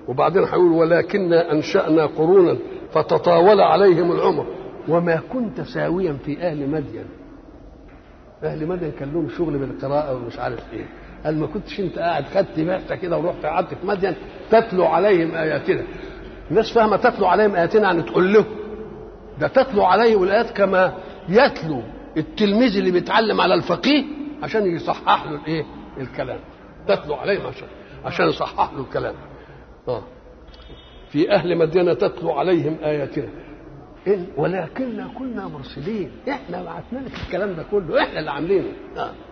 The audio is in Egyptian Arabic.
وبعدين هيقول ولكنا انشانا قرونا فتطاول عليهم العمر وما كنت ساويا في اهل مدين اهل مدين كان لهم شغل بالقراءه ومش عارف ايه قال ما كنتش انت قاعد خدت بعثه كده ورحت قعدت في مدين تتلو عليهم اياتنا الناس فاهمه تتلو عليهم اياتنا يعني تقول لهم ده تتلو عليهم الايات كما يتلو التلميذ اللي بيتعلم على الفقيه عشان يصحح له الايه الكلام تتلو عليهم عشان عشان يصحح له الكلام اه في اهل مدينه تتلو عليهم اياتنا إن ولكننا كنا مرسلين احنا بعتنا لك الكلام ده كله احنا اللي عاملينه آه.